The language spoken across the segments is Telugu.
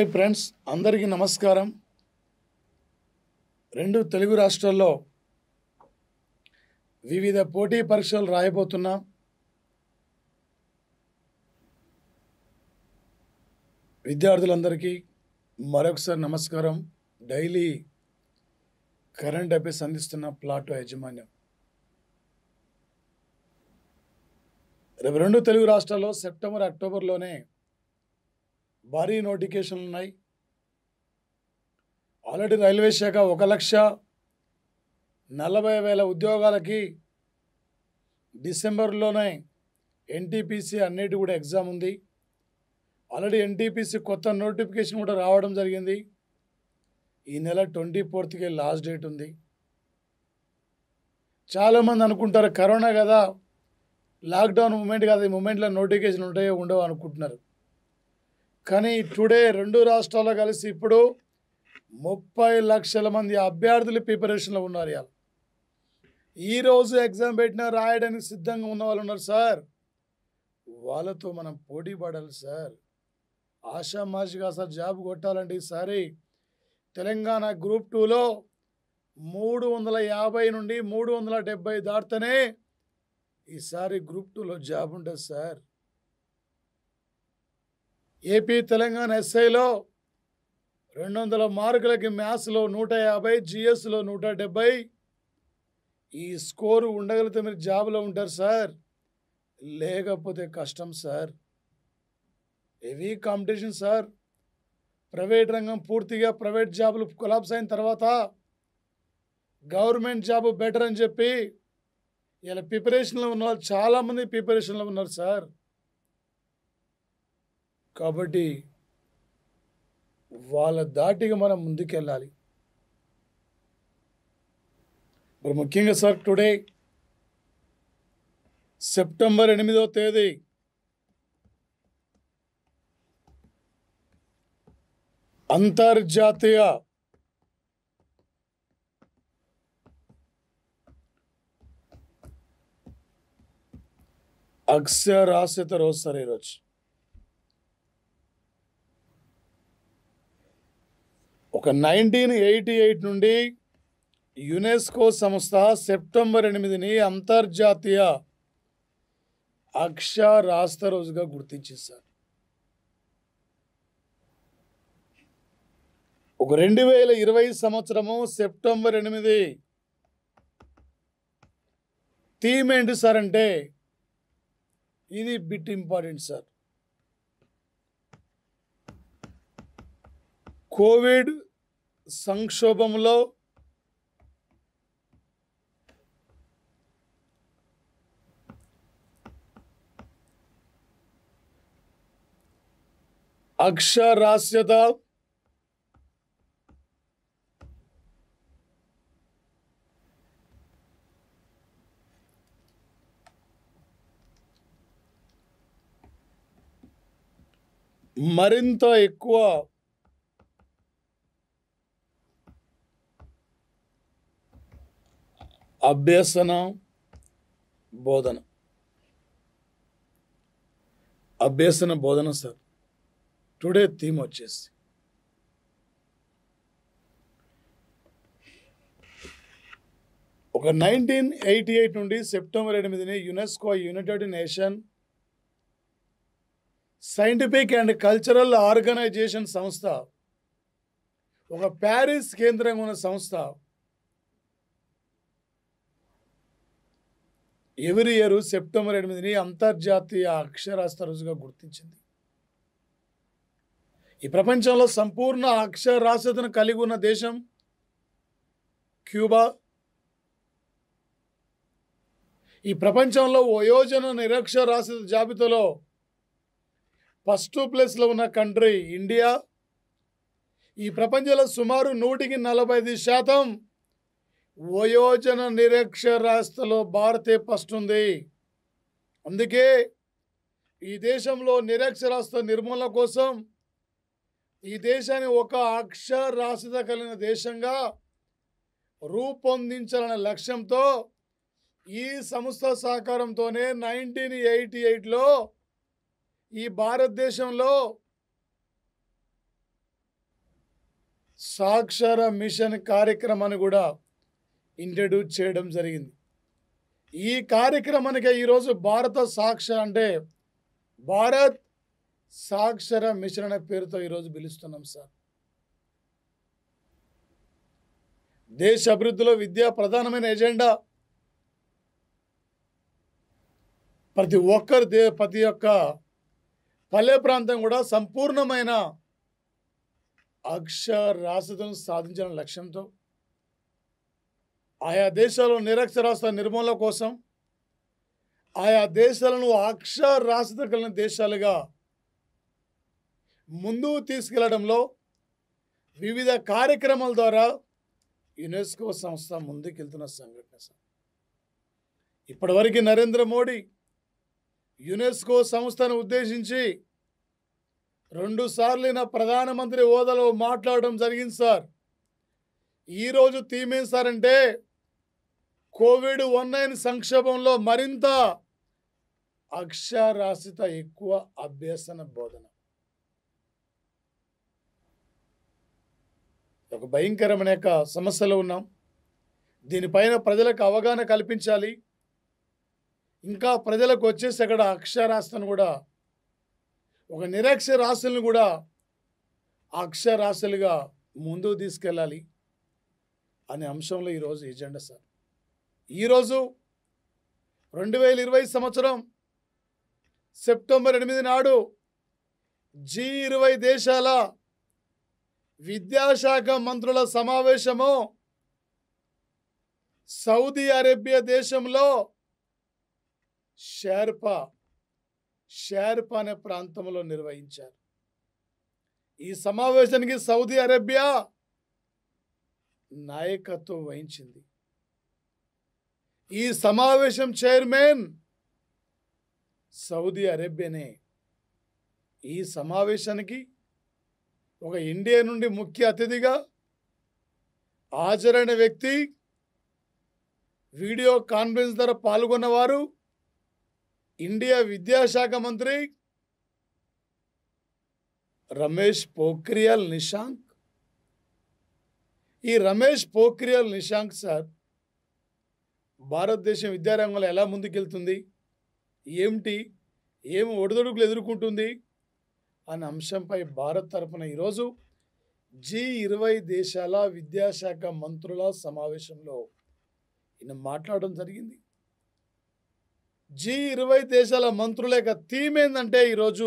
హాయ్ ఫ్రెండ్స్ అందరికీ నమస్కారం రెండు తెలుగు రాష్ట్రాల్లో వివిధ పోటీ పరీక్షలు రాయబోతున్నా విద్యార్థులందరికీ మరొకసారి నమస్కారం డైలీ కరెంట్ అఫైర్స్ అందిస్తున్న ప్లాట్ యాజమాన్యం రేపు రెండు తెలుగు రాష్ట్రాల్లో సెప్టెంబర్ అక్టోబర్లోనే భారీ నోటిఫికేషన్లు ఉన్నాయి ఆల్రెడీ రైల్వే శాఖ ఒక లక్ష నలభై వేల ఉద్యోగాలకి డిసెంబర్లోనే ఎన్టీపీసీ అన్నిటి కూడా ఎగ్జామ్ ఉంది ఆల్రెడీ ఎన్టీపీసీ కొత్త నోటిఫికేషన్ కూడా రావడం జరిగింది ఈ నెల ట్వంటీ ఫోర్త్కి లాస్ట్ డేట్ ఉంది చాలామంది అనుకుంటారు కరోనా కదా లాక్డౌన్ మూమెంట్ కదా ఈ మూమెంట్లో నోటిఫికేషన్ ఉంటాయో ఉండవు అనుకుంటున్నారు కానీ టుడే రెండు రాష్ట్రాలు కలిసి ఇప్పుడు ముప్పై లక్షల మంది అభ్యర్థులు ప్రిపరేషన్లో ఉన్నారు ఇవాళ ఈరోజు ఎగ్జామ్ పెట్టినా రాయడానికి సిద్ధంగా ఉన్న వాళ్ళు ఉన్నారు సార్ వాళ్ళతో మనం పోటీ పడాలి సార్ ఆషామాషిగా సార్ జాబ్ కొట్టాలంటే ఈసారి తెలంగాణ గ్రూప్ టూలో మూడు వందల యాభై నుండి మూడు వందల డెబ్బై దాటితేనే ఈసారి గ్రూప్ టూలో జాబ్ ఉంటుంది సార్ ఏపీ తెలంగాణ ఎస్ఐలో రెండు వందల మార్కులకి మ్యాథ్స్లో నూట యాభై జిఎస్లో నూట డెబ్బై ఈ స్కోరు ఉండగలిగితే మీరు జాబ్లో ఉంటారు సార్ లేకపోతే కష్టం sir heavy competition sir private రంగం పూర్తిగా ప్రైవేట్ జాబులు కొలాప్స్ అయిన తర్వాత గవర్నమెంట్ జాబ్ బెటర్ అని చెప్పి ఇలా ప్రిపరేషన్లో ఉన్న వాళ్ళు చాలామంది ప్రిపరేషన్లో ఉన్నారు సార్ కాబట్టి వాళ్ళ దాటిగా మనం ముందుకెళ్ళాలి ఇప్పుడు ముఖ్యంగా సార్ టుడే సెప్టెంబర్ ఎనిమిదో తేదీ అంతర్జాతీయ అక్షరాస్యత రోజు సార్ ఈరోజు ఒక నైన్టీన్ ఎయిటీ ఎయిట్ నుండి యునెస్కో సంస్థ సెప్టెంబర్ ఎనిమిదిని అంతర్జాతీయ అక్షరాస్యత రోజుగా గుర్తించింది సార్ ఒక రెండు వేల ఇరవై సంవత్సరము సెప్టెంబర్ ఎనిమిది థీమ్ ఏంటి సార్ అంటే ఇది బిట్ ఇంపార్టెంట్ సార్ కోవిడ్ సంక్షోభంలో అక్షరాస్యత మరింత ఎక్కువ అభ్యసన బోధన అభ్యసన బోధన సార్ టుడే థీమ్ వచ్చేసి ఒక నైన్టీన్ ఎయిటీ ఎయిట్ నుండి సెప్టెంబర్ ఎనిమిదిని UNESCO United Nation Scientific and Cultural Organization సంస్థ ఒక ప్యారిస్ కేంద్రంగా ఉన్న సంస్థ ఎవరి ఇయర్ సెప్టెంబర్ ఎనిమిదిని అంతర్జాతీయ అక్షరాస్యత రోజుగా గుర్తించింది ఈ ప్రపంచంలో సంపూర్ణ అక్షరాస్యతను కలిగి ఉన్న దేశం క్యూబా ఈ ప్రపంచంలో వయోజన నిరక్షరాస్యత జాబితాలో ఫస్ట్ ప్లేస్లో ఉన్న కంట్రీ ఇండియా ఈ ప్రపంచంలో సుమారు నూటికి నలభై ఐదు శాతం వయోజన నిరక్షరాస్యతలో భారతే ఫస్ట్ ఉంది అందుకే ఈ దేశంలో నిరక్షరాస్యత నిర్మూలన కోసం ఈ దేశాన్ని ఒక అక్షరాస్యత కలిగిన దేశంగా రూపొందించాలనే లక్ష్యంతో ఈ సంస్థ సహకారంతోనే నైన్టీన్ ఎయిటీ ఎయిట్లో ఈ భారతదేశంలో సాక్షర మిషన్ కార్యక్రమాన్ని కూడా ఇంట్రడ్యూస్ చేయడం జరిగింది ఈ కార్యక్రమానికి ఈరోజు భారత సాక్షర అంటే భారత్ సాక్షర మిషన్ అనే పేరుతో ఈరోజు పిలుస్తున్నాం సార్ దేశ అభివృద్ధిలో విద్య ప్రధానమైన ఎజెండా ప్రతి ఒక్కరి దే ప్రతి ఒక్క పల్లె ప్రాంతం కూడా సంపూర్ణమైన అక్షరాస్యతను సాధించిన లక్ష్యంతో ఆయా దేశాల్లో నిరక్షరాస్యత నిర్మూలన కోసం ఆయా దేశాలను అక్షరాస్యత కలిగిన దేశాలుగా ముందుకు తీసుకెళ్లడంలో వివిధ కార్యక్రమాల ద్వారా యునెస్కో సంస్థ ముందుకెళ్తున్న సంఘటన సార్ ఇప్పటివరకు నరేంద్ర మోడీ యునెస్కో సంస్థను ఉద్దేశించి రెండు సార్లు నా ప్రధానమంత్రి హోదాలో మాట్లాడడం జరిగింది సార్ ఈరోజు థీమ్ ఏం సార్ అంటే కోవిడ్ వన్ నైన్ సంక్షోభంలో మరింత అక్షరాస్యత ఎక్కువ అభ్యసన బోధన ఒక భయంకరమైన యొక్క సమస్యలో ఉన్నాం దీనిపైన ప్రజలకు అవగాహన కల్పించాలి ఇంకా ప్రజలకు వచ్చేసి అక్కడ అక్షరాస్యతను కూడా ఒక నిరక్షరాస్యులను కూడా అక్షరాస్యులుగా ముందుకు తీసుకెళ్ళాలి అనే అంశంలో ఈరోజు ఎజెండా సార్ ఈరోజు రెండు వేల ఇరవై సంవత్సరం సెప్టెంబర్ ఎనిమిది నాడు జీ ఇరవై దేశాల విద్యాశాఖ మంత్రుల సమావేశము సౌదీ అరేబియా దేశంలో షేర్పా షేర్పా అనే ప్రాంతంలో నిర్వహించారు ఈ సమావేశానికి సౌదీ అరేబియా నాయకత్వం వహించింది ఈ సమావేశం చైర్మన్ సౌదీ అరేబియానే ఈ సమావేశానికి ఒక ఇండియా నుండి ముఖ్య అతిథిగా హాజరైన వ్యక్తి వీడియో కాన్ఫరెన్స్ ద్వారా పాల్గొన్నవారు ఇండియా విద్యాశాఖ మంత్రి రమేష్ పోఖ్రియాల్ నిశాంక్ ఈ రమేష్ పోఖ్రియాల్ నిశాంక్ సార్ భారతదేశం విద్యారంగంలో ఎలా ముందుకెళ్తుంది ఏమిటి ఏమి ఒడిదొడుకులు ఎదుర్కొంటుంది అనే అంశంపై భారత్ తరపున ఈరోజు జీ ఇరవై దేశాల విద్యాశాఖ మంత్రుల సమావేశంలో ఈయన మాట్లాడడం జరిగింది జీ ఇరవై దేశాల మంత్రుల యొక్క థీమ్ ఏంటంటే ఈరోజు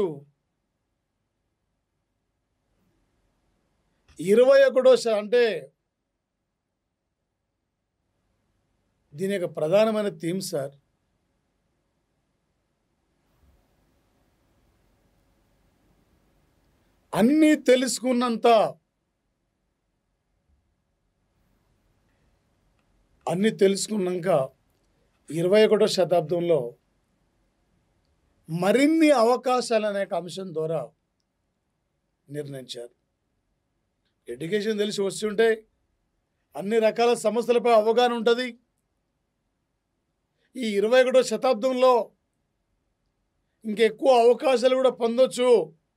ఇరవై ఒకటో శ- అంటే దీని యొక్క ప్రధానమైన థీమ్ సార్ అన్నీ తెలుసుకున్నంత అన్నీ తెలుసుకున్నాక ఇరవై ఒకటో శతాబ్దంలో మరిన్ని అవకాశాలు అనే ఒక అంశం ద్వారా నిర్ణయించారు ఎడ్యుకేషన్ తెలిసి వస్తుంటే అన్ని రకాల సమస్యలపై అవగాహన ఉంటుంది ఈ ఇరవై ఒకటో శతాబ్దంలో ఇంకెక్కువ అవకాశాలు కూడా పొందొచ్చు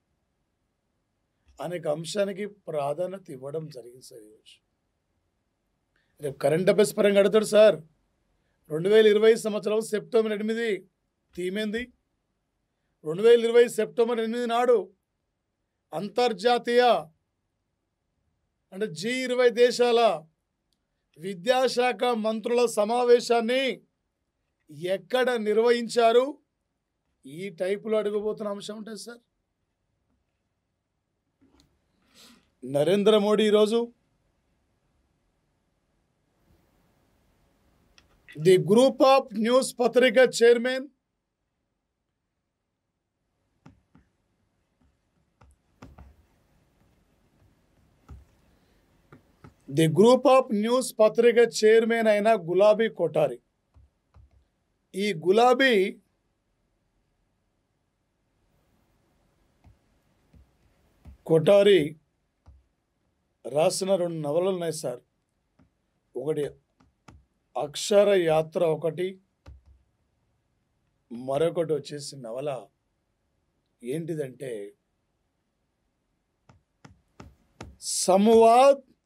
అనేక అంశానికి ప్రాధాన్యత ఇవ్వడం జరిగింది సార్ ఈరోజు రేపు కరెంట్ అఫైర్స్ పరంగా అడుగుతాడు సార్ రెండు వేల ఇరవై సంవత్సరం సెప్టెంబర్ ఎనిమిది థీమేంది రెండు వేల ఇరవై సెప్టెంబర్ ఎనిమిది నాడు అంతర్జాతీయ అంటే జీ ఇరవై దేశాల విద్యాశాఖ మంత్రుల సమావేశాన్ని ఎక్కడ నిర్వహించారు ఈ టైపులో అడగబోతున్న అంశం ఉంటుంది సార్ నరేంద్ర మోడీ ఈరోజు ది గ్రూప్ ఆఫ్ న్యూస్ పత్రిక chairman the group of news పత్రిక చైర్మన్ అయిన గులాబీ కొఠారి ఈ గులాబీ కొఠారి రాసిన రెండు నవలలు ఉన్నాయి సార్ ఒకటి అక్షర యాత్ర ఒకటి మరొకటి వచ్చేసి నవల ఏంటిదంటే సంవాద్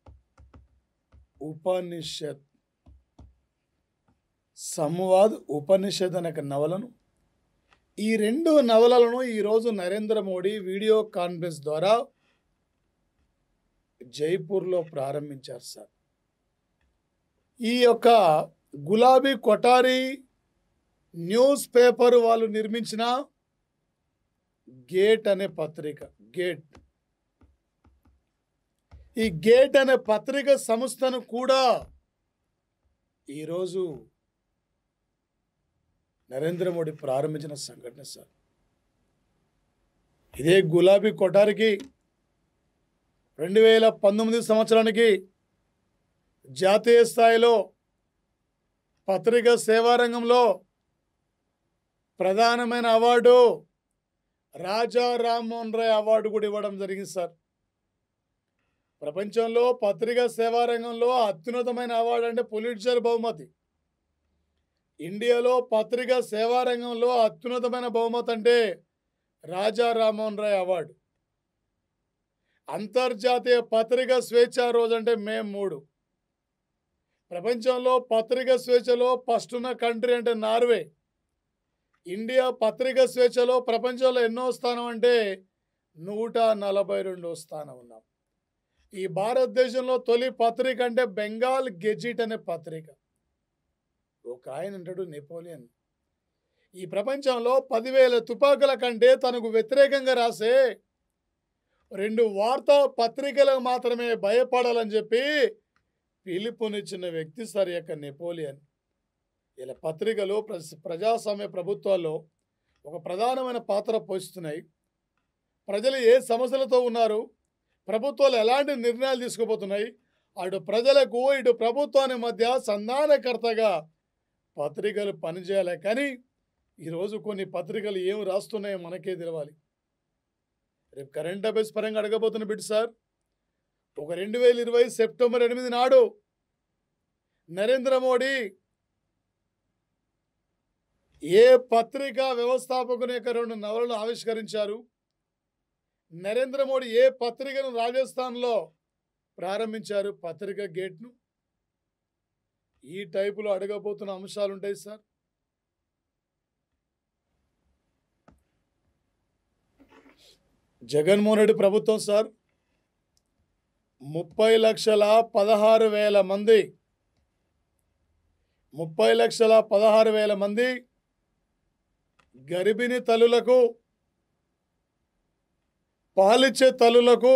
ఉపనిషత్ సంవాద్ ఉపనిషత్ అనే ఒక నవలను ఈ రెండు నవలలను ఈరోజు నరేంద్ర మోడీ వీడియో కాన్ఫరెన్స్ ద్వారా జైపూర్లో ప్రారంభించారు సార్ ఈ యొక్క గులాబీ కొటారి న్యూస్ పేపర్ వాళ్ళు నిర్మించిన గేట్ అనే పత్రిక గేట్ ఈ గేట్ అనే పత్రిక సంస్థను కూడా ఈరోజు నరేంద్ర మోడీ ప్రారంభించిన సంఘటన సార్ ఇదే గులాబీ కొటారికి రెండు వేల పంతొమ్మిది సంవత్సరానికి జాతీయ స్థాయిలో పత్రికా సేవా రంగంలో ప్రధానమైన అవార్డు రాజా రామ్మోహన్ రాయ్ అవార్డు కూడా ఇవ్వడం జరిగింది సార్ ప్రపంచంలో పత్రికా సేవా రంగంలో అత్యున్నతమైన అవార్డు అంటే పొలిటిషర్ బహుమతి ఇండియాలో పత్రికా సేవా రంగంలో అత్యున్నతమైన బహుమతి అంటే రాజా రామ్మోహన్ రాయ్ అవార్డు అంతర్జాతీయ పత్రికా స్వేచ్ఛ రోజు అంటే మే మూడు ప్రపంచంలో పత్రికా స్వేచ్ఛలో ఫస్ట్ ఉన్న కంట్రీ అంటే నార్వే ఇండియా పత్రికా స్వేచ్ఛలో ప్రపంచంలో ఎన్నో స్థానం అంటే నూట నలభై రెండో స్థానం ఉన్నాం ఈ భారతదేశంలో తొలి పత్రిక అంటే బెంగాల్ గెజిట్ అనే పత్రిక ఒక ఆయన అంటాడు నెపోలియన్ ఈ ప్రపంచంలో పదివేల తుపాకుల కంటే తనకు వ్యతిరేకంగా రాసే రెండు వార్తా పత్రికలకు మాత్రమే భయపడాలని చెప్పి పిలుపునిచ్చిన వ్యక్తి సార్ ఈ యొక్క నెపోలియన్ ఇలా పత్రికలు ప్ర- ప్రజాస్వామ్య ప్రభుత్వాల్లో ఒక ప్రధానమైన పాత్ర పోషిస్తున్నాయి ప్రజలు ఏ సమస్యలతో ఉన్నారు ప్రభుత్వాలు ఎలాంటి నిర్ణయాలు తీసుకుపోతున్నాయి అటు ప్రజలకు ఇటు ప్రభుత్వాన్ని మధ్య సంధానకర్తగా పత్రికలు పనిచేయాలి కానీ ఈరోజు కొన్ని పత్రికలు ఏం రాస్తున్నాయో మనకే తెలవాలి రేపు కరెంట్ అఫైర్స్ పరంగా అడగబోతున్న బిడ్డ సార్ ఒక రెండు వేల ఇరవై సెప్టెంబర్ ఎనిమిది నాడు నరేంద్ర మోడీ ఏ పత్రికా వ్యవస్థాపకుని యొక్క రెండు నవలను ఆవిష్కరించారు నరేంద్ర మోడీ ఏ పత్రికను రాజస్థాన్లో ప్రారంభించారు పత్రిక గేట్ను ఈ టైపులో అడగబోతున్న అంశాలు ఉంటాయి సార్ జగన్మోహన్ రెడ్డి ప్రభుత్వం సార్ ముప్పై లక్షల పదహారు వేల మంది ముప్పై లక్షల పదహారు వేల మంది గర్భిణీ తల్లులకు పాలిచ్చే తల్లులకు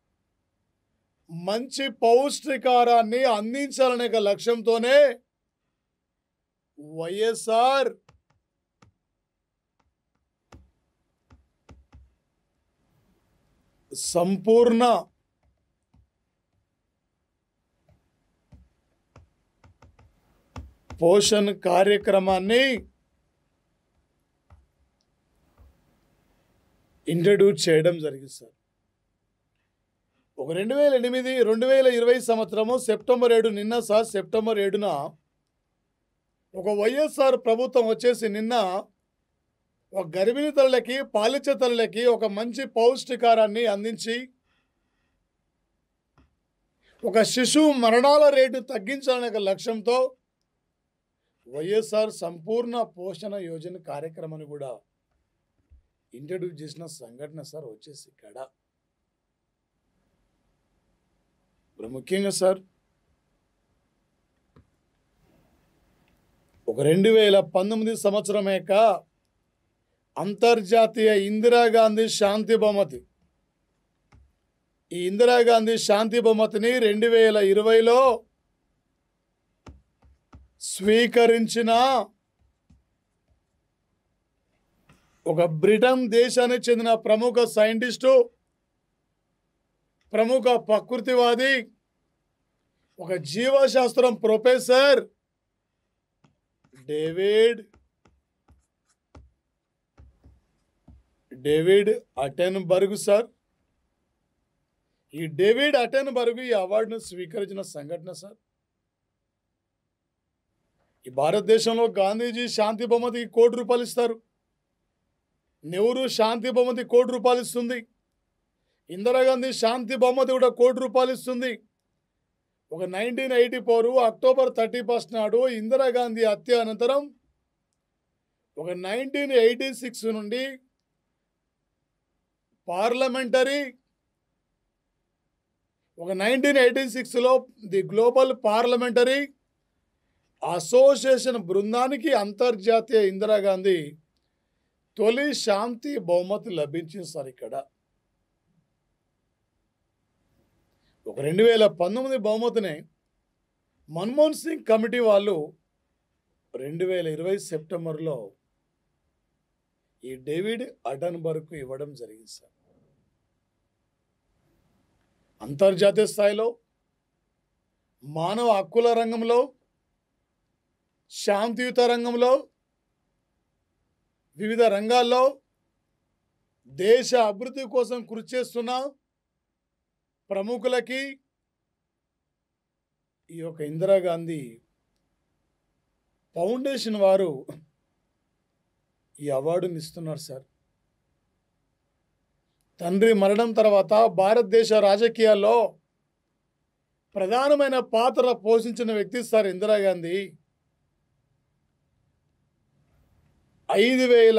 మంచి పౌష్టికారాన్ని అందించాలనే ఒక లక్ష్యంతోనే వైఎస్ఆర్ సంపూర్ణ పోషణ్ కార్యక్రమాన్ని ఇంట్రడ్యూస్ చేయడం జరిగింది సార్ ఒక రెండు వేల ఎనిమిది రెండు వేల ఇరవై సంవత్సరము సెప్టెంబర్ ఏడు నిన్న సార్ సెప్టెంబర్ ఏడున ఒక వైఎస్ఆర్ ప్రభుత్వం వచ్చేసి నిన్న ఒక గర్భిణీ తల్లులకి పాలిచ్చే తల్లులకి ఒక మంచి పౌష్టికారాన్ని అందించి ఒక శిశువు మరణాల రేటు తగ్గించాలనే ఒక లక్ష్యంతో వైఎస్ఆర్ సంపూర్ణ పోషణ యోజన కార్యక్రమాన్ని కూడా ఇంట్రడ్యూస్ చేసిన సంఘటన సార్ వచ్చేసి ఇక్కడ ఇప్పుడు ముఖ్యంగా సార్ ఒక రెండు వేల పంతొమ్మిది సంవత్సరం యొక్క అంతర్జాతీయ ఇందిరాగాంధీ శాంతి బహుమతి ఈ ఇందిరాగాంధీ శాంతి బహుమతిని రెండు వేల ఇరవైలో స్వీకరించిన ఒక బ్రిటన్ దేశానికి చెందిన ప్రముఖ సైంటిస్టు ప్రముఖ ప్రకృతివాది ఒక జీవశాస్త్రం professor David David Attenborough sir ఈ డేవిడ్ అటెన్బర్గ్ ఈ అవార్డును స్వీకరించిన సంఘటన సార్ ఈ భారతదేశంలో గాంధీజీ శాంతి బహుమతికి కోటి రూపాయలు ఇస్తారు నెహ్రూ శాంతి బహుమతి కోటి రూపాయలు ఇస్తుంది ఇందిరాగాంధీ శాంతి బహుమతి కూడా కోటి రూపాయలు ఇస్తుంది ఒక nineteen eighty four October thirty first నాడు ఇందిరాగాంధీ హత్య అనంతరం ఒక నైన్టీన్ ఎయిటీ సిక్స్ నుండి పార్లమెంటరీ ఒక నైన్టీన్ ఎయిటీ సిక్స్లో ది గ్లోబల్ పార్లమెంటరీ అసోసియేషన్ బృందానికి అంతర్జాతీయ ఇందిరాగాంధీ తొలి శాంతి బహుమతి లభించింది సార్ ఇక్కడ ఒక రెండు వేల పంతొమ్మిది బహుమతిని మన్మోహన్ సింగ్ కమిటీ వాళ్ళు రెండు వేల ఇరవై సెప్టెంబర్లో ఈ డేవిడ్ అడన్బర్గ్కు ఇవ్వడం జరిగింది సార్ అంతర్జాతీయ స్థాయిలో మానవ హక్కుల రంగంలో శాంతియుత రంగంలో వివిధ రంగాల్లో దేశ అభివృద్ధి కోసం కృషి చేస్తున్న ప్రముఖులకి ఈ యొక్క ఇందిరాగాంధీ ఫౌండేషన్ వారు ఈ అవార్డుని ఇస్తున్నారు సార్ తండ్రి మరణం తర్వాత భారతదేశ రాజకీయాల్లో ప్రధానమైన పాత్ర పోషించిన వ్యక్తి సార్ ఇందిరాగాంధీ ఐదు వేల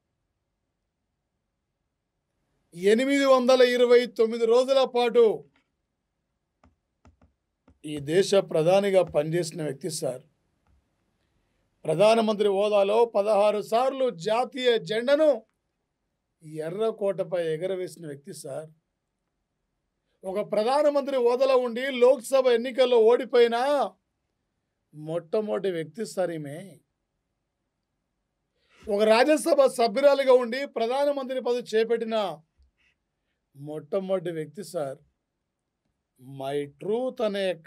ఎనిమిది వందల ఇరవై తొమ్మిది రోజుల పాటు ఈ దేశ ప్రధానిగా పనిచేసిన వ్యక్తి సార్ ప్రధానమంత్రి హోదాలో పదహారు సార్లు జాతీయ జెండను ఎర్రకోటపై ఎగరవేసిన వ్యక్తి సార్ ఒక ప్రధానమంత్రి హోదాలో ఉండి లోక్సభ ఎన్నికల్లో ఓడిపోయిన మొట్టమొదటి వ్యక్తి సార్ ఈమె ఒక రాజ్యసభ సభ్యురాలుగా ఉండి ప్రధానమంత్రి పదవి చేపట్టిన మొట్టమొదటి వ్యక్తి సార్ మై ట్రూత్ అనే యొక్క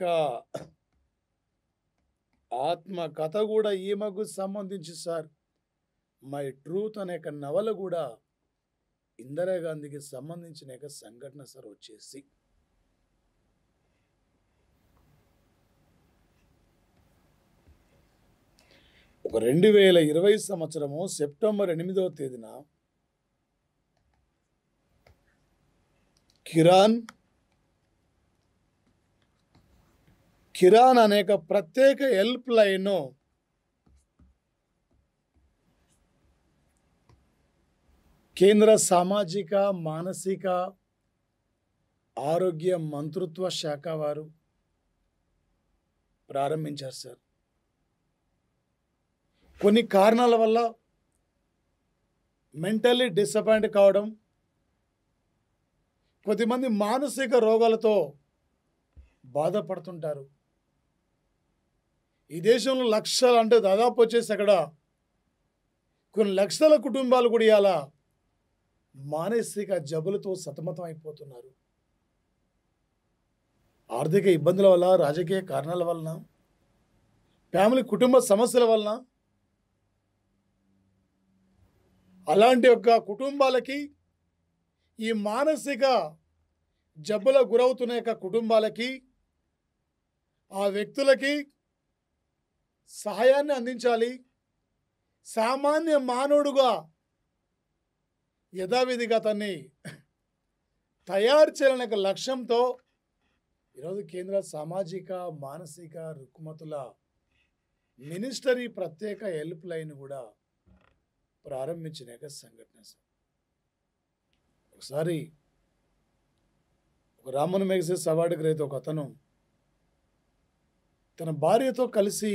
ఆత్మ కథ కూడా ఈమెకు సంబంధించి సార్ మై ట్రూత్ అనే యొక్క నవల కూడా ఇందిరాగాంధీకి సంబంధించిన యొక్క సంఘటన సార్ వచ్చేసి ఒక రెండు వేల ఇరవై సంవత్సరము సెప్టెంబర్ ఎనిమిదవ తేదీన కిరాన్ కిరాన్ అనేక ప్రత్యేక హెల్ప్ లైన్ కేంద్ర సామాజిక మానసిక ఆరోగ్య మంత్రిత్వ శాఖ వారు ప్రారంభించారు సార్ కొన్ని కారణాల వల్ల మెంటల్లీ డిసప్పాయింట్ కావడం కొద్దిమంది మానసిక రోగాలతో బాధపడుతుంటారు ఈ దేశంలో లక్షలు అంటే దాదాపు వచ్చేసి అక్కడ కొన్ని లక్షల కుటుంబాలు కూడా ఇవాళ మానసిక జబ్బులతో సతమతం అయిపోతున్నారు ఆర్థిక ఇబ్బందుల వల్ల రాజకీయ కారణాల వలన ఫ్యామిలీ కుటుంబ సమస్యల వలన అలాంటి యొక్క కుటుంబాలకి ఈ మానసిక జబ్బుల గురవుతున్న యొక్క కుటుంబాలకి ఆ వ్యక్తులకి సహాయాన్ని అందించాలి సామాన్య మానవుడుగా యథావిధిగా అతన్ని తయారు చేయాలనే ఒక లక్ష్యంతో ఈరోజు కేంద్ర సామాజిక మానసిక రుక్కుమతుల మినిస్టరీ ప్రత్యేక హెల్ప్ లైన్ కూడా ప్రారంభించిన యొక్క సంఘటన సార్ ఒకసారి ఒక రామన్ మెగసెస్ అవార్డు గ్రహీత ఒక అతను తన భార్యతో కలిసి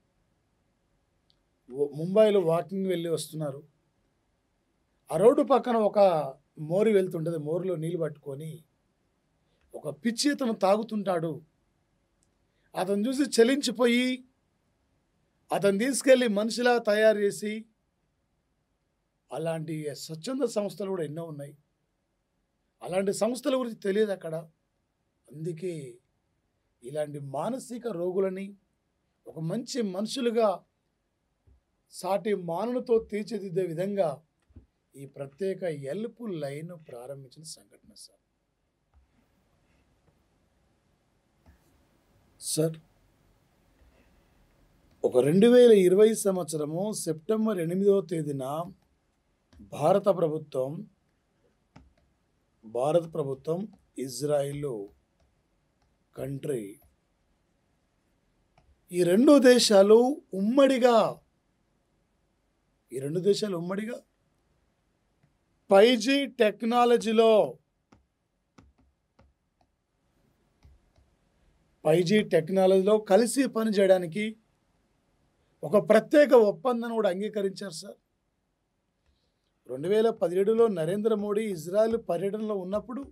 ఓ- ముంబైలో వాకింగ్ వెళ్ళి వస్తున్నారు ఆ రోడ్డు పక్కన ఒక మోరి వెళ్తుంటుంది మోరులో నీళ్ళు పట్టుకొని ఒక పిచ్చి అతను తాగుతుంటాడు అతను చూసి చలించిపోయి అతను తీసుకెళ్ళి మనిషిలా తయారు చేసి అలాంటి స్వచ్ఛంద సంస్థలు కూడా ఎన్నో ఉన్నాయి అలాంటి సంస్థల గురించి తెలియదు అక్కడ అందుకే ఇలాంటి మానసిక రోగులని ఒక మంచి మనుషులుగా సాటి మానవులతో తీర్చిదిద్దే విధంగా ఈ ప్రత్యేక ఎల్పు లైన్ ప్రారంభించిన సంఘటన సార్ సార్ ఒక రెండు వేల ఇరవై సంవత్సరము సెప్టెంబర్ ఎనిమిదవ తేదీన భారత ప్రభుత్వం భారత ప్రభుత్వం ఇజ్రాయిల్ కంట్రీ ఈ రెండు దేశాలు ఉమ్మడిగా ఈ రెండు దేశాలు ఉమ్మడిగా ఫైవ్ జీ టెక్నాలజీలో ఫైవ్ జీ టెక్నాలజీలో కలిసి పనిచేయడానికి ఒక ప్రత్యేక ఒప్పందాన్ని కూడా అంగీకరించారు సార్ రెండు వేల పదిహేడులో నరేంద్ర మోడీ ఇజ్రాయెల్ పర్యటనలో ఉన్నప్పుడు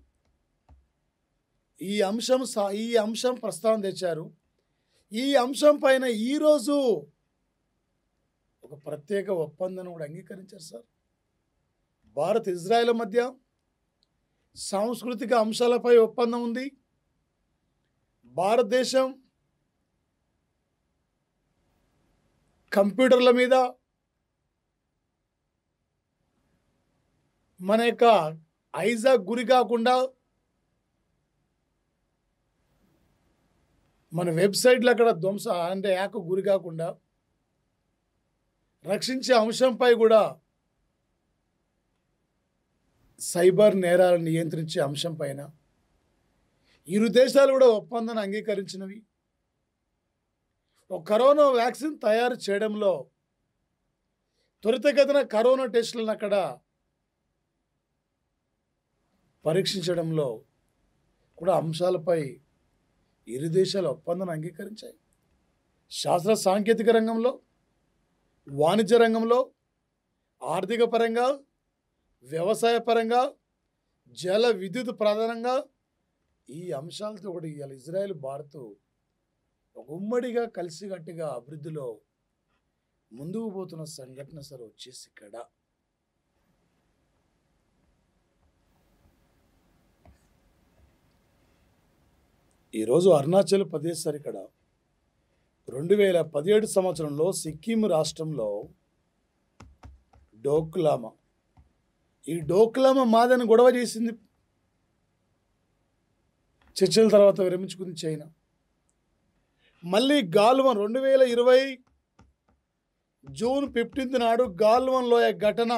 ఈ అంశం సా- ఈ అంశం ప్రస్తావన తెచ్చారు ఈ అంశం పైన ఈరోజు ఒక ప్రత్యేక ఒప్పందాన్ని కూడా అంగీకరించారు సార్ భారత్ ఇజ్రాయెల్ మధ్య సాంస్కృతిక అంశాలపై ఒప్పందం ఉంది భారతదేశం కంప్యూటర్ల మీద మన యొక్క ఐజాక్ గురి కాకుండా మన వెబ్సైట్లు అక్కడ ధ్వంస అంటే యాక్ గురి కాకుండా రక్షించే అంశంపై కూడా సైబర్ నేరాలను నియంత్రించే అంశం పైన ఇరు దేశాలు కూడా ఒప్పందాన్ని అంగీకరించినవి ఒక కరోనా వ్యాక్సిన్ తయారు చేయడంలో త్వరితగతిన కరోనా టెస్టులను అక్కడ పరీక్షించడంలో కూడా అంశాలపై ఇరు దేశాల ఒప్పందాన్ని అంగీకరించాయి శాస్త్ర సాంకేతిక రంగంలో వాణిజ్య రంగంలో ఆర్థిక పరంగా వ్యవసాయ పరంగా జల విద్యుత్ ప్రధానంగా ఈ అంశాలతో కూడా ఇవాళ ఇజ్రాయెల్ భారత్ ఒక ఉమ్మడిగా కలిసికట్టుగా అభివృద్ధిలో ముందుకు పోతున్న సంఘటన సార్ వచ్చేసి ఇక్కడ ఈరోజు అరుణాచల్ ప్రదేశ్ సార్ ఇక్కడ రెండు వేల పదిహేడు సంవత్సరంలో సిక్కిం రాష్ట్రంలో డోక్లామా ఈ డోక్లామా మాదని గొడవ చేసింది చర్చల తర్వాత విరమించుకుంది చైనా మళ్ళీ గాల్వన్ రెండు వేల ఇరవై జూన్ ఫిఫ్టీన్త్ నాడు గాల్వన్ లోయ ఘటన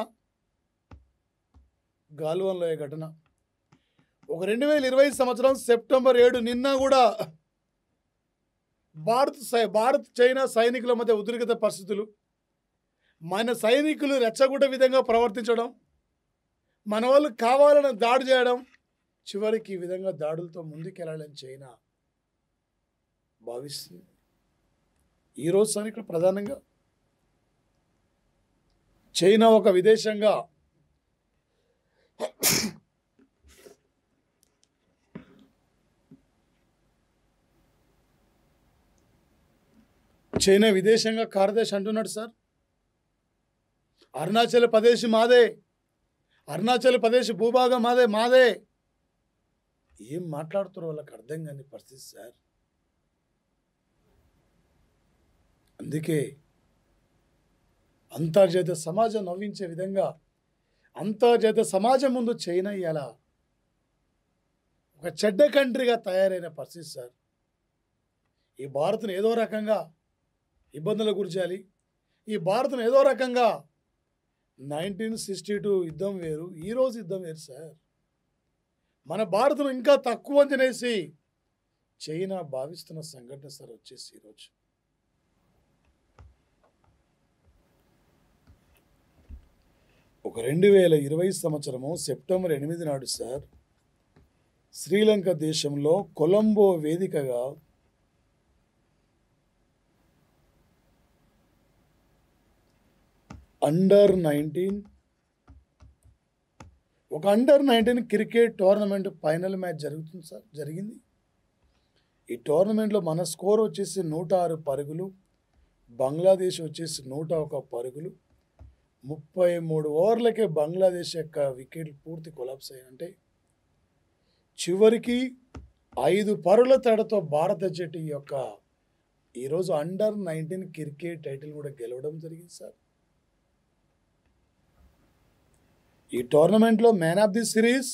గాల్వన్ లోయ ఘటన ఒక రెండు వేల ఇరవై సంవత్సరం సెప్టెంబర్ ఏడు నిన్న కూడా భారత్ సై భారత్ చైనా సైనికుల మధ్య ఉద్రిక్త పరిస్థితులు మన సైనికులు రెచ్చగొట్టే విధంగా ప్రవర్తించడం మన వాళ్ళు కావాలని దాడి చేయడం చివరికి ఈ విధంగా దాడులతో ముందుకెళ్ళాలని చైనా భావిస్తుంది ఈరోజు సైనికులు ప్రధానంగా చైనా ఒక విదేశంగా చైనా విదేశంగా కార్యదర్శి అంటున్నాడు సార్ అరుణాచల్ ప్రదేశ్ మాదే అరుణాచల్ ప్రదేశ్ భూభాగం మాదే మాదే ఏం మాట్లాడుతారో వాళ్ళకి అర్థం కాని పరిస్థితి సార్ అందుకే అంతర్జాతీయ సమాజం నవ్వించే విధంగా అంతర్జాతీయ సమాజం ముందు చైనా ఇలా ఒక చెడ్డ కంట్రీగా తయారైన పరిస్థితి సార్ ఈ భారత్ను ఏదో రకంగా ఇబ్బందులకు గురిచేయాలి ఈ భారత్ను ఏదో రకంగా నైన్టీన్ సిక్స్టీ టూ యుద్ధం వేరు ఈరోజు యుద్ధం వేరు సార్ మన భారత్ను ఇంకా తక్కువ అంచనేసి చైనా భావిస్తున్న సంఘటన సార్ వచ్చేసి ఈరోజు ఒక రెండు వేల ఇరవై సంవత్సరము సెప్టెంబర్ ఎనిమిది నాడు సార్ శ్రీలంక దేశంలో కొలంబో వేదికగా అండర్ నైన్టీన్ ఒక under nineteen cricket tournament final match జరుగుతుంది సార్ జరిగింది ఈ టోర్నమెంట్లో మన స్కోర్ వచ్చేసి నూట ఆరు పరుగులు బంగ్లాదేశ్ వచ్చేసి నూట ఒక పరుగులు ముప్పై మూడు ఓవర్లకే బంగ్లాదేశ్ యొక్క వికెట్లు పూర్తి కొలాప్స్ అయ్యాయంటే చివరికి ఐదు పరుల తేడాతో భారత జట్టు ఈ యొక్క ఈరోజు అండర్ నైన్టీన్ క్రికెట్ టైటిల్ కూడా గెలవడం జరిగింది సార్ ఈ టోర్నమెంట్లో man of the series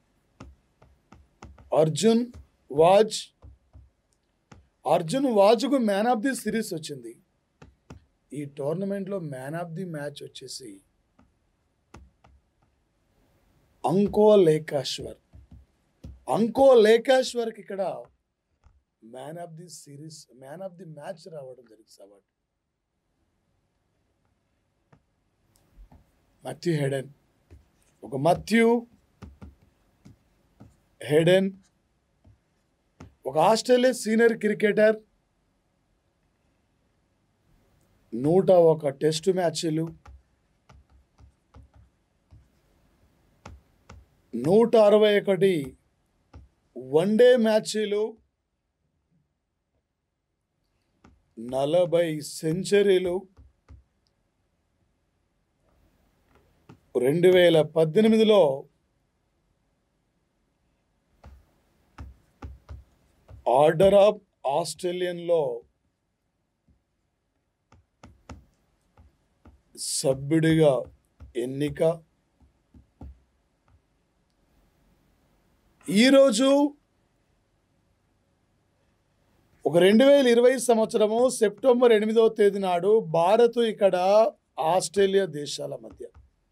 Arjun Vaz Arjun వాజ్కు మ్యాన్ ఆఫ్ ది సిరీస్ వచ్చింది ఈ టోర్నమెంట్లో మ్యాన్ ఆఫ్ ది మ్యాచ్ వచ్చేసి అంకో లేకాశ్వర్ అంకో లేకాశ్వర్కి ఇక్కడ man of the series man of the match రావడం జరిగింది అవార్డు మథ్యూ హెడెన్ ఒక మథ్యూ హెడెన్ ఒక ఆస్ట్రేలియా సీనియర్ క్రికెటర్ నూట ఒక టెస్ట్ మ్యాచ్లు నూట అరవై ఒకటి వన్డే మ్యాచ్లు నలభై సెంచరీలు రెండు వేల పద్దెనిమిదిలో ఆర్డర్ ఆఫ్ ఆస్ట్రేలియన్లో సభ్యుడిగా ఎన్నిక ఈరోజు ఒక రెండు వేల ఇరవై సంవత్సరము సెప్టెంబర్ ఎనిమిదవ తేదీ నాడు భారత్ ఇక్కడ ఆస్ట్రేలియా దేశాల మధ్య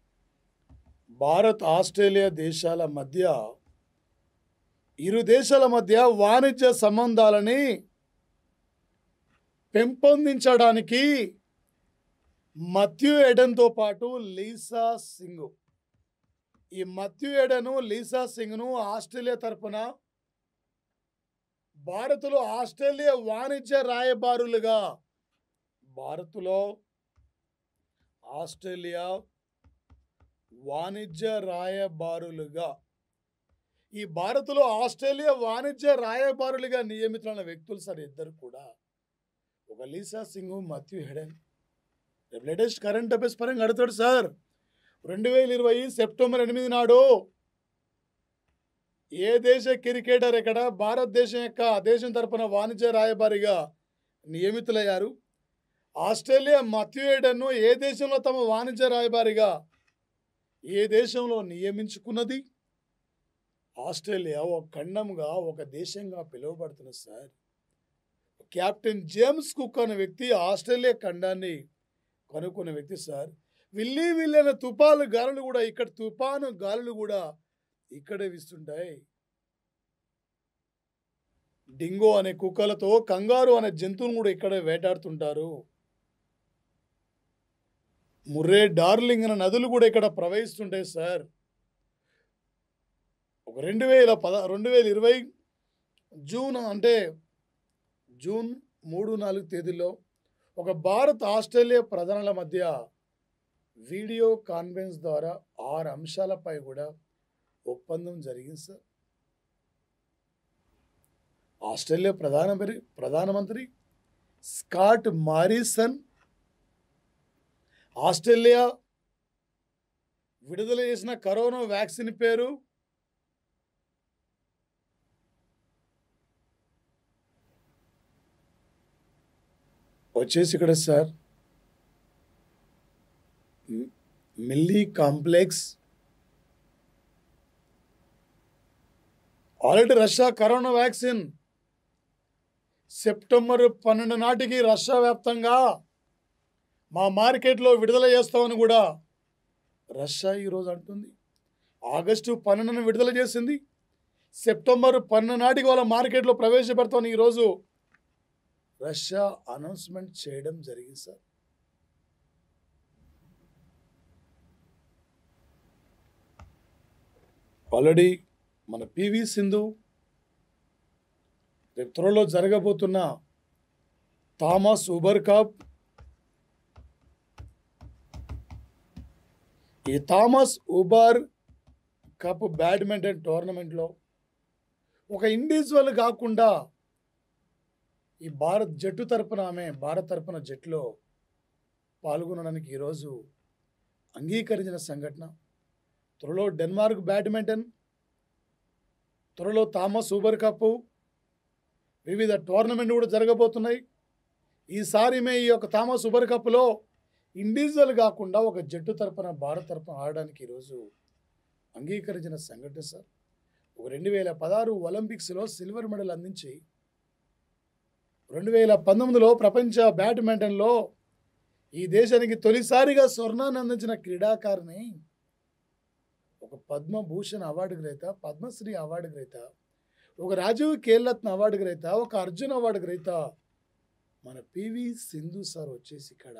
భారత్ ఆస్ట్రేలియా దేశాల మధ్య ఇరు దేశాల మధ్య వాణిజ్య సంబంధాలని పెంపొందించడానికి మథ్యూ ఎడన్తో పాటు లీసా సింగ్ ఈ మథ్యూ ఎడను లీసా సింగ్ను ఆస్ట్రేలియా తరపున భారత్లో ఆస్ట్రేలియా వాణిజ్య రాయబారులుగా భారత్లో ఆస్ట్రేలియా వాణిజ్య రాయబారులుగా ఈ భారత్లో ఆస్ట్రేలియా వాణిజ్య రాయబారులుగా నియమితులైన వ్యక్తులు సార్ ఇద్దరు కూడా ఒక లీసా సింగ్ మథ్యూ హెడెన్ రేపు లేటెస్ట్ కరెంట్ అఫేర్స్ పరంగా అడుగుతాడు సార్ రెండు వేల ఇరవై సెప్టెంబర్ ఎనిమిది నాడు ఏ దేశ క్రికెటర్ ఇక్కడ భారతదేశం యొక్క దేశం తరపున వాణిజ్య రాయబారిగా నియమితులయ్యారు ఆస్ట్రేలియా మథ్యూయేడన్ను ఏ దేశంలో తమ వాణిజ్య రాయబారిగా ఏ దేశంలో నియమించుకున్నది ఆస్ట్రేలియా ఒక ఖండంగా ఒక దేశంగా పిలువబడుతున్నది సార్ కెప్టెన్ జేమ్స్ కుక్ అనే వ్యక్తి ఆస్ట్రేలియా ఖండాన్ని కనుక్కున్న వ్యక్తి సార్ విల్లి విల్లైన తుపాలు గాలులు కూడా ఇక్కడ తుఫాను గాలులు కూడా ఇక్కడే వీస్తుంటాయి డింగో అనే కుక్కలతో కంగారు అనే జంతువును కూడా ఇక్కడే వేటాడుతుంటారు ముర్రే డార్లింగ్ అనే నదులు కూడా ఇక్కడ ప్రవహిస్తుంటాయి సార్ ఒక రెండు వేల పద రెండు వేల ఇరవై జూన్ అంటే జూన్ మూడు నాలుగు తేదీలో ఒక భారత్ ఆస్ట్రేలియా ప్రధానుల మధ్య వీడియో కాన్ఫరెన్స్ ద్వారా ఆరు అంశాలపై కూడా ఒప్పందం జరిగింది సార్ ఆస్ట్రేలియా ప్రధానమంత్రి ప్రధానమంత్రి స్కాట్ మారిసన్ ఆస్ట్రేలియా విడుదల చేసిన కరోనా వ్యాక్సిన్ పేరు వచ్చేసి ఇక్కడ సార్ మి- మిల్లీ complex already Russia corona vaccine September పన్నెండు నాటికి రష్యా వ్యాప్తంగా మా మార్కెట్లో విడుదల చేస్తామని కూడా రష్యా ఈరోజు అంటుంది ఆగస్టు పన్నెండున విడుదల చేసింది సెప్టెంబర్ పన్నెండు నాటికి వాళ్ళ మార్కెట్లో ప్రవేశపెడతామని ఈరోజు రష్యా అనౌన్స్మెంట్ చేయడం జరిగింది సార్ ఆల్రెడీ మన పివి సింధు రేపు త్వరలో జరగబోతున్న థామస్ ఉబర్ కప్ ఈ థామస్ ఉబర్ కప్ బ్యాడ్మింటన్ టోర్నమెంట్లో ఒక ఇండివిజువల్ కాకుండా ఈ భారత్ జట్టు తరపున ఆమె భారత్ తరపున జట్టులో పాల్గొనడానికి ఈరోజు అంగీకరించిన సంఘటన త్వరలో డెన్మార్క్ బ్యాడ్మింటన్ త్వరలో థామస్ ఊబర్ కప్ వివిధ టోర్నమెంట్ కూడా జరగబోతున్నాయి ఈసారి మే ఈ యొక్క థామస్ ఊబర్ కప్లో ఇండివిజువల్ కాకుండా ఒక జట్టు తరపున భారత్ తరపున ఆడడానికి ఈరోజు అంగీకరించిన సంఘటన సార్ ఒక రెండు వేల పదహారు ఒలింపిక్స్లో సిల్వర్ మెడల్ అందించి రెండు వేల పంతొమ్మిదిలో ప్రపంచ బ్యాడ్మింటన్లో ఈ దేశానికి తొలిసారిగా స్వర్ణాన్ని అందించిన క్రీడాకారిణి ఒక పద్మభూషణ్ అవార్డు గ్రహీత పద్మశ్రీ అవార్డు గ్రహీత ఒక రాజీవ్ ఖేల్రత్న అవార్డు గ్రహీత ఒక అర్జున్ అవార్డు గ్రహీత మన పివి సింధు సార్ వచ్చేసి ఇక్కడ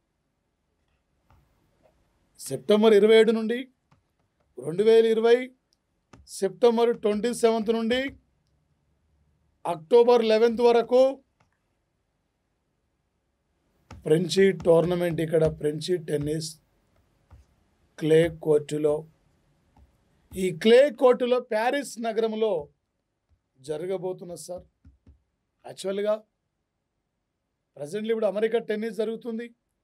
సెప్టెంబర్ ఇరవై ఏడు నుండి రెండు వేల ఇరవై సెప్టెంబర్ ట్వంటీ సెవెంత్ నుండి అక్టోబర్ లెవెన్త్ వరకు ఫ్రెంచి టోర్నమెంట్ ఇక్కడ ఫ్రెంచి టెన్నిస్ క్లే కోర్టులో ఈ క్లే కోర్టులో ప్యారిస్ నగరంలో జరగబోతున్నది సార్ యాక్చువల్గా ప్రజెంట్లీ ఇప్పుడు అమెరికా టెన్నిస్ జరుగుతుంది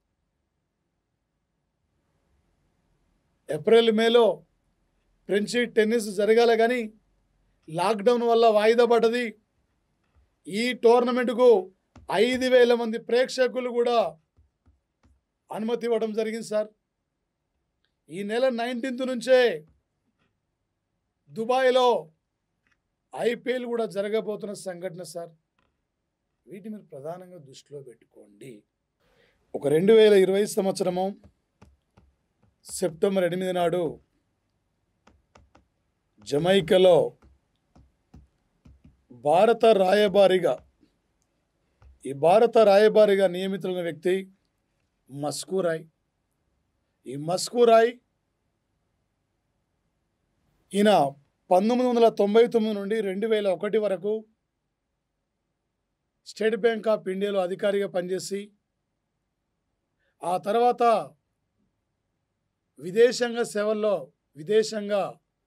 ఏప్రిల్ మేలో ఫ్రెంచి టెన్నిస్ జరగాలి కానీ లాక్డౌన్ వల్ల వాయిదా పడ్డది ఈ టోర్నమెంట్కు ఐదు వేల మంది ప్రేక్షకులు కూడా అనుమతి ఇవ్వడం జరిగింది సార్ ఈ నెల నైన్టీన్త్ నుంచే దుబాయ్లో ఐపీఎల్ కూడా జరగబోతున్న సంఘటన సార్ వీటి మీరు ప్రధానంగా దృష్టిలో పెట్టుకోండి ఒక రెండు వేల ఇరవై సంవత్సరము సెప్టెంబర్ ఎనిమిది నాడు జమైకాలో భారత రాయబారిగా ఈ భారత రాయబారిగా నియమితులైన వ్యక్తి మస్కూరాయ్ ఈ మస్కూరాయ్ ఈయన పంతొమ్మిది వందల తొంభై తొమ్మిది నుండి రెండు వేల ఒకటి వరకు స్టేట్ బ్యాంక్ ఆఫ్ ఇండియాలో అధికారిగా పనిచేసి ఆ తర్వాత విదేశాంగ సేవల్లో విదేశాంగ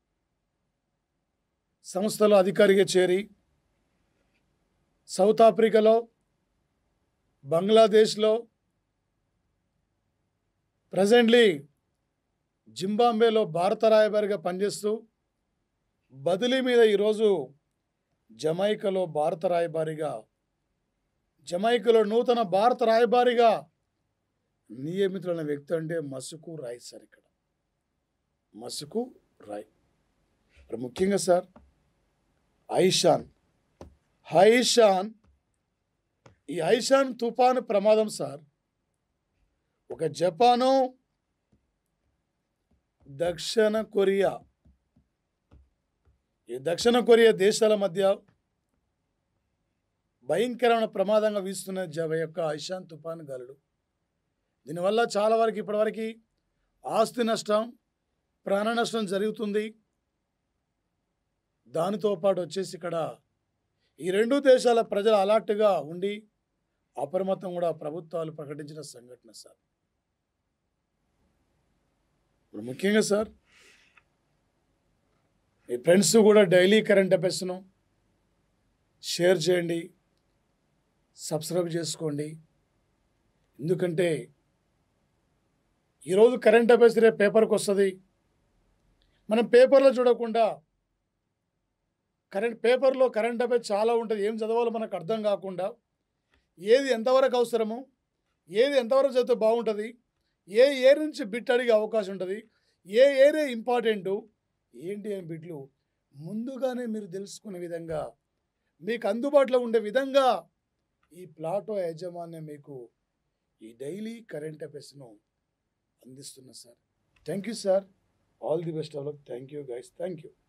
సంస్థలో అధికారిగా చేరి సౌత్ ఆఫ్రికాలో బంగ్లాదేశ్లో ప్రజెంట్లీ జింబాంబేలో భారత రాయబారిగా పనిచేస్తూ బదిలీ మీద ఈరోజు జమైకాలో భారత రాయబారిగా జమైకాలో నూతన భారత రాయబారిగా నియమితులైన వ్యక్తి అంటే మసుకు రాయ్ సార్ ఇక్కడ మసుకు రాయ్ మరి ముఖ్యంగా సార్ ఐషాన్ హైషాన్ ఈ ఐషాన్ తుఫాను ప్రమాదం సార్ ఒక జపాను దక్షిణ కొరియా ఈ దక్షిణ కొరియా దేశాల మధ్య భయంకరమైన ప్రమాదంగా వీస్తున్న జవ యొక్క ఐషాన్ తుఫాను గాలుడు దీనివల్ల చాలా వరకు ఇప్పటివరకు ఆస్తి నష్టం ప్రాణ నష్టం జరుగుతుంది దానితో పాటు వచ్చేసి ఇక్కడ ఈ రెండు దేశాల ప్రజలు అలర్ట్గా ఉండి అప్రమత్తం కూడా ప్రభుత్వాలు ప్రకటించిన సంఘటన సార్ ఇప్పుడు ముఖ్యంగా సార్ మీ ఫ్రెండ్స్ కూడా డైలీ కరెంట్ అఫైర్స్ను షేర్ చేయండి సబ్స్క్రైబ్ చేసుకోండి ఎందుకంటే ఈరోజు కరెంట్ అఫైర్స్ రేపు పేపర్కి వస్తుంది మనం పేపర్లో చూడకుండా కరెంట్ పేపర్లో కరెంట్ అఫైర్ చాలా ఉంటుంది ఏం చదవాలో మనకు అర్థం కాకుండా ఏది ఎంతవరకు అవసరము ఏది ఎంతవరకు చదివితే బాగుంటుంది ఏ ఏరియా నుంచి బిట్ అడిగే అవకాశం ఉంటుంది ఏ ఏరియా ఇంపార్టెంటు ఏంటి అని బిట్లు ముందుగానే మీరు తెలుసుకునే విధంగా మీకు అందుబాటులో ఉండే విధంగా ఈ ప్లాటో యాజమాన్యం మీకు ఈ డైలీ కరెంట్ అఫైర్స్ను అందిస్తున్నా sir thank you sir all the best of luck thank you guys thank you